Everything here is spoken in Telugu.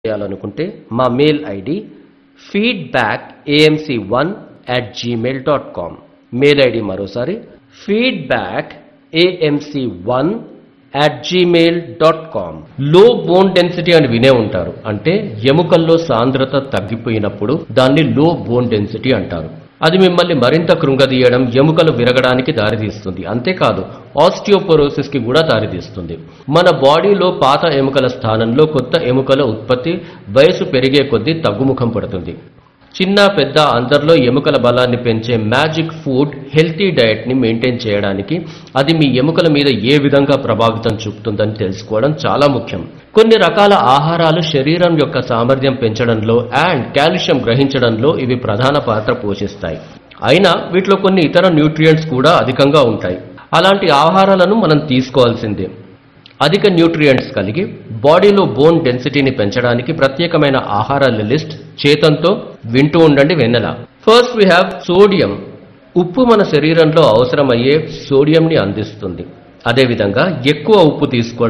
చేయాలనుకుంటే మా mail ID feedback AMC one at Gmail dot com mail ID మరోసారి feedback AMC one at Gmail dot com లో బోన్ డెన్సిటీ అని వినే ఉంటారు అంటే ఎముకల్లో సాంద్రత తగ్గిపోయినప్పుడు దాన్ని లో బోన్ డెన్సిటీ అంటారు అది మిమ్మల్ని మరింత కృంగదీయడం ఎముకలు విరగడానికి దారితీస్తుంది అంతేకాదు ఆస్టియోపోరోసిస్ కి కూడా దారితీస్తుంది మన బాడీలో పాత ఎముకల స్థానంలో కొత్త ఎముకల ఉత్పత్తి వయసు పెరిగే కొద్దీ తగ్గుముఖం పడుతుంది చిన్న పెద్ద అందరిలో ఎముకల బలాన్ని పెంచే మ్యాజిక్ ఫుడ్ హెల్తీ డయట్ ని మెయింటైన్ చేయడానికి అది మీ ఎముకల మీద ఏ విధంగా ప్రభావితం చూపుతుందని తెలుసుకోవడం చాలా ముఖ్యం కొన్ని రకాల ఆహారాలు శరీరం యొక్క సామర్థ్యం పెంచడంలో అండ్ కాల్షియం గ్రహించడంలో ఇవి ప్రధాన పాత్ర పోషిస్తాయి అయినా వీటిలో కొన్ని ఇతర న్యూట్రియంట్స్ కూడా అధికంగా ఉంటాయి అలాంటి ఆహారాలను మనం తీసుకోవాల్సిందే అధిక న్యూట్రియంట్స్ కలిగి బాడీలో బోన్ డెన్సిటీని పెంచడానికి ప్రత్యేకమైన ఆహారాల లిస్ట్ చేతంతో వింటూ ఉండండి Vennela first we have sodium ఉప్పు మన శరీరంలో అవసరమయ్యే సోడియంని అందిస్తుంది అదేవిధంగా ఎక్కువ ఉప్పు తీసుకోవడం